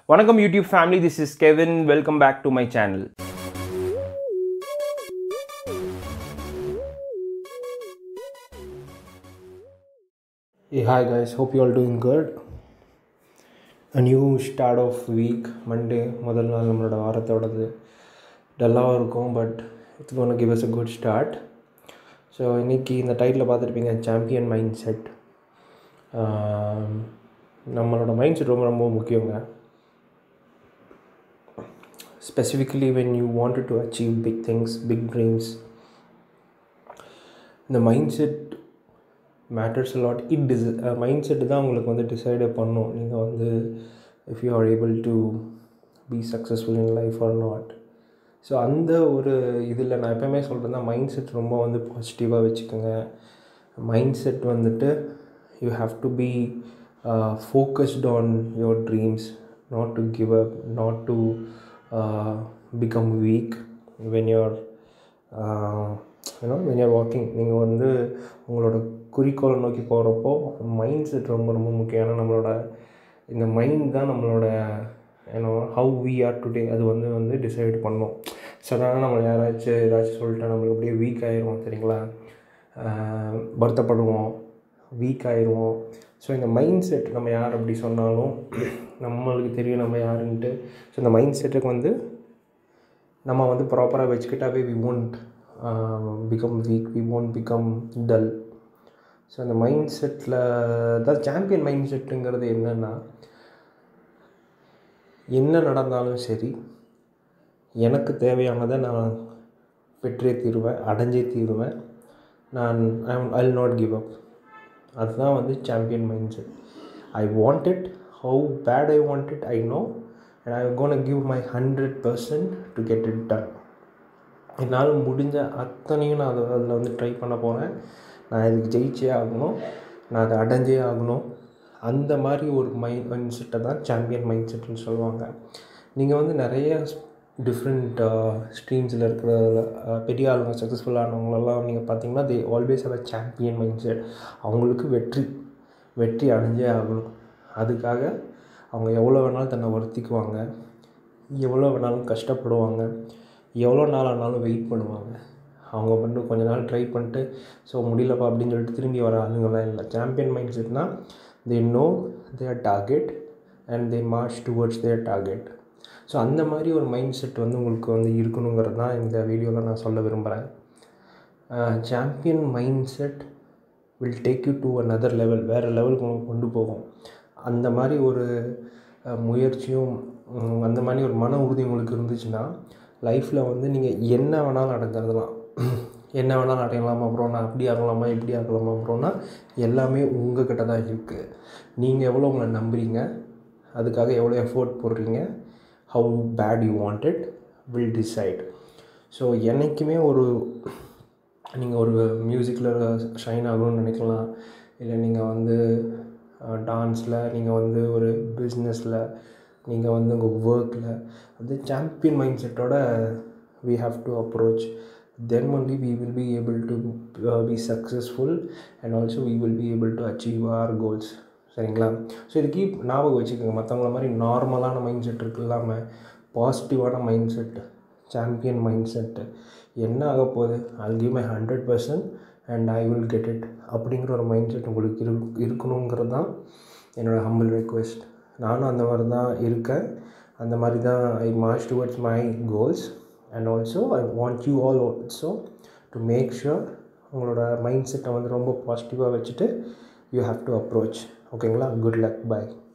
வணக்கம் YouTube family this is Kevin welcome back to my channel Hey, hi guys, hope you all doing good. A new start of week, Monday, முதல் நாள் நம்மளோட வாரத்தோடது டல்லாகவும் இருக்கும் but it's gonna give us a good start so இன்றைக்கி இந்த title பார்த்துருப்பீங்க champion mind set நம்மளோட மைண்ட் செட் ரொம்ப ரொம்ப முக்கியங்க specifically when you wanted to achieve big things big dreams இந்த mind set matters lot it this mind set தான் உங்களுக்கு வந்து டிசைடே பண்ணும் நீங்கள் வந்து if you are able to be successful in life or not so அந்த ஒரு இதில் நான் எப்போயுமே சொல்கிறேன் தான் மைண்ட் செட் ரொம்ப வந்து பாசிட்டிவாக வச்சுக்கோங்க மைண்ட் செட் வந்துட்டு you have to be focused on your dreams not to give up not to become weak when you're ஏன்னா வென் யூஆர் வாக்கிங் நீங்கள் வந்து உங்களோட குறிக்கோளை நோக்கி போகிறப்போ மைண்ட் செட் ரொம்ப ரொம்ப முக்கியம் ஏன்னா நம்மளோட இந்த மைண்ட் தான் நம்மளோட ஏன்னோ ஹவு வி ஆர் டுடே அது வந்து வந்து டிசைட் பண்ணோம் சடனாக நம்மளை யாராச்சும் ஏதாச்சும் சொல்லிட்டா நம்மளுக்கு அப்படியே வீக் ஆயிடுவோம் சரிங்களா வருத்தப்படுவோம் வீக் ஆயிடுவோம் ஸோ இந்த மைண்ட் செட் நம்ம யார் அப்படி சொன்னாலும் நம்மளுக்கு தெரியும் நம்ம யாருன்ட்டு ஸோ இந்த மைண்ட் செட்டுக்கு வந்து நம்ம வந்து ப்ராப்பராக வச்சுக்கிட்டாவே we won't become weak we won't become dull so அந்த மைண்ட் செட்டில் தான் சாம்பியன் மைண்ட் செட்டுங்கிறது என்னென்னா என்ன நடந்தாலும் சரி எனக்கு தேவையானதை நான் பெற்றே தீருவேன் அடைஞ்சே தீருவேன் நான் ஐ ஐ நாட் கிவ் அப் அதுதான் வந்து champion mind set I want it how bad I want it I know and I gonna give my hundred percent to get it done என்னால் முடிஞ்ச அத்தனையும் நான் அதை அதில் வந்து ட்ரை பண்ண போகிறேன் நான் இதுக்கு ஜெயிச்சே ஆகணும் நான் அதை அடைஞ்சே ஆகணும் அந்த மாதிரி ஒரு மைண்ட் மைண்ட் செட்டை தான் சாம்பியன் மைண்ட் செட்டுன்னு சொல்லுவாங்க நீங்கள் வந்து நிறைய டிஃப்ரெண்ட் ஸ்ட்ரீம்ஸில் இருக்கிற பெரிய ஆளுங்க சக்ஸஸ்ஃபுல்லானவங்களெல்லாம் நீங்கள் பார்த்தீங்கன்னா they always have a champion mind set அவங்களுக்கு வெற்றி வெற்றி அடைஞ்சே ஆகணும் அதுக்காக அவங்க எவ்வளோ வேணாலும் தன்னை வருத்திக்குவாங்க எவ்வளோ வேணாலும் கஷ்டப்படுவாங்க எவ்வளோ நாள் ஆனாலும் வெயிட் பண்ணுவாங்க அவங்க மட்டும் கொஞ்ச நாள் ட்ரை பண்ணிட்டு ஸோ முடியலப்பா அப்படின்னு சொல்லிட்டு திரும்பி வர ஆளுங்களாம் இல்லை சாம்பியன் மைண்ட் செட்னா they know their target and they march towards their target so அந்த மாதிரி ஒரு மைண்ட் செட் வந்து உங்களுக்கு வந்து இருக்கணுங்கிறது தான் இந்த வீடியோவில் நான் சொல்ல விரும்புகிறேன் champion mind set will take you to another level வேறு லெவலுக்கு உங்களுக்கு கொண்டு போகும் அந்த மாதிரி ஒரு முயற்சியும் அந்த மாதிரி ஒரு மன உறுதி உங்களுக்கு இருந்துச்சுன்னா லைஃப்பில் வந்து நீங்கள் என்ன வேணாலும் அடைஞ்சிடலாம் என்ன வேணாலும் அடையலாமா அப்புறம் நான் அப்படி ஆகலாமா இப்படி ஆகலாமா அப்புறம்னா எல்லாமே உங்கள் கிட்ட தான் இருக்குது நீங்கள் எவ்வளோ உங்களை நம்புறீங்க அதுக்காக எவ்வளோ எஃபோர்ட் போடுறீங்க how bad you want it will decide so என்றைக்குமே ஒரு நீங்கள் ஒரு மியூசிக்கில் ஷைன் ஆகணும்னு நினைக்கலாம் இல்லை நீங்கள் வந்து டான்ஸில் நீங்கள் வந்து ஒரு பிஸ்னஸில் நீங்கள் வந்து உங்கள் ஒர்க்கில் வந்து சாம்பியன் மைண்ட் செட்டோட we have to approach then only we will be able to be successful and also we will be able to achieve our goals சரிங்களா ஸோ இது கீப் ஞாபகம் வச்சுக்கோங்க மற்றவங்கள மாதிரி நார்மலான மைண்ட் செட் இருக்கு இல்லாமல் பாசிட்டிவான mind set champion mind set என்ன ஆக போகுது I give my hundred percent and I will get it அப்படிங்கிற ஒரு மைண்ட் செட் உங்களுக்கு இரு இருக்கணுங்கிறது தான் என்னோடய ஹம்பிள் ரெக்வெஸ்ட் நானும் அந்த மாதிரி தான் இருக்கேன் அந்த மாதிரி தான் I march towards my goals and also I want you all also to make sure உங்களோட மைண்ட் செட்டை வந்து ரொம்ப பாசிட்டிவாக வச்சுட்டு யூ ஹாவ் டு அப்ரோச் ஓகேங்களா குட் லக் பாய்